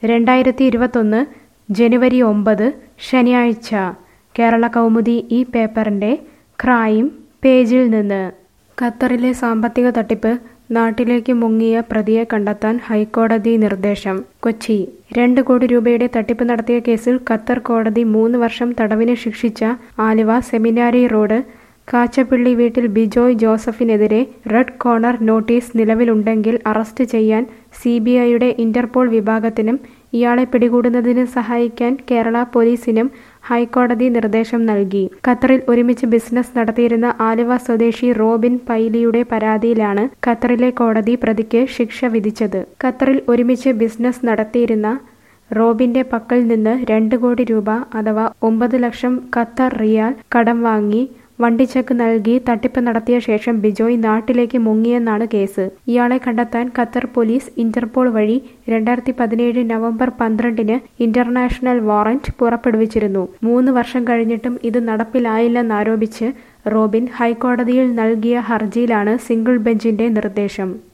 രണ്ടായിരത്തി ഇരുപത്തൊന്ന് ജനുവരി ഒമ്പത് ശനിയാഴ്ച കേരള കൗമുദി ഈ പേപ്പറിൻ്റെ ക്രൈം പേജിൽ നിന്ന് ഖത്തറിലെ സാമ്പത്തിക തട്ടിപ്പ് നാട്ടിലേക്ക് മുങ്ങിയ പ്രതിയെ കണ്ടെത്താൻ ഹൈക്കോടതി നിർദ്ദേശം കൊച്ചി രണ്ട് കോടി രൂപയുടെ തട്ടിപ്പ് നടത്തിയ കേസിൽ ഖത്തർ കോടതി മൂന്ന് വർഷം തടവിന് ശിക്ഷിച്ച ആലുവ സെമിനാരി റോഡ് കാച്ചപ്പള്ളി വീട്ടിൽ ബിജോയ് ജോസഫിനെതിരെ റെഡ് കോർണർ നോട്ടീസ് നിലവിലുണ്ടെങ്കിൽ അറസ്റ്റ് ചെയ്യാൻ സി ബി ഐയുടെ ഇന്റർപോൾ വിഭാഗത്തിനും ഇയാളെ പിടികൂടുന്നതിന് സഹായിക്കാൻ കേരള പോലീസിനും ഹൈക്കോടതി നിർദ്ദേശം നൽകി ഖത്തറിൽ ഒരുമിച്ച് ബിസിനസ് നടത്തിയിരുന്ന ആലുവ സ്വദേശി റോബിൻ പൈലിയുടെ പരാതിയിലാണ് ഖത്തറിലെ കോടതി പ്രതിക്ക് ശിക്ഷ വിധിച്ചത് ഖത്തറിൽ ഒരുമിച്ച് ബിസിനസ് നടത്തിയിരുന്ന റോബിന്റെ പക്കൽ നിന്ന് രണ്ട് കോടി രൂപ അഥവാ ഒമ്പത് ലക്ഷം ഖത്തർ റിയാൽ കടം വാങ്ങി വണ്ടിച്ചെക്ക് നൽകി തട്ടിപ്പ് നടത്തിയ ശേഷം ബിജോയ് നാട്ടിലേക്ക് മുങ്ങിയെന്നാണ് കേസ് ഇയാളെ കണ്ടെത്താൻ ഖത്തർ പോലീസ് ഇന്റർപോൾ വഴി രണ്ടായിരത്തി പതിനേഴ് നവംബർ പന്ത്രണ്ടിന് ഇന്റർനാഷണൽ വാറന്റ് പുറപ്പെടുവിച്ചിരുന്നു മൂന്ന് വർഷം കഴിഞ്ഞിട്ടും ഇത് നടപ്പിലായില്ലെന്നാരോപിച്ച് റോബിൻ ഹൈക്കോടതിയിൽ നൽകിയ ഹർജിയിലാണ് സിംഗിൾ ബെഞ്ചിന്റെ നിർദ്ദേശം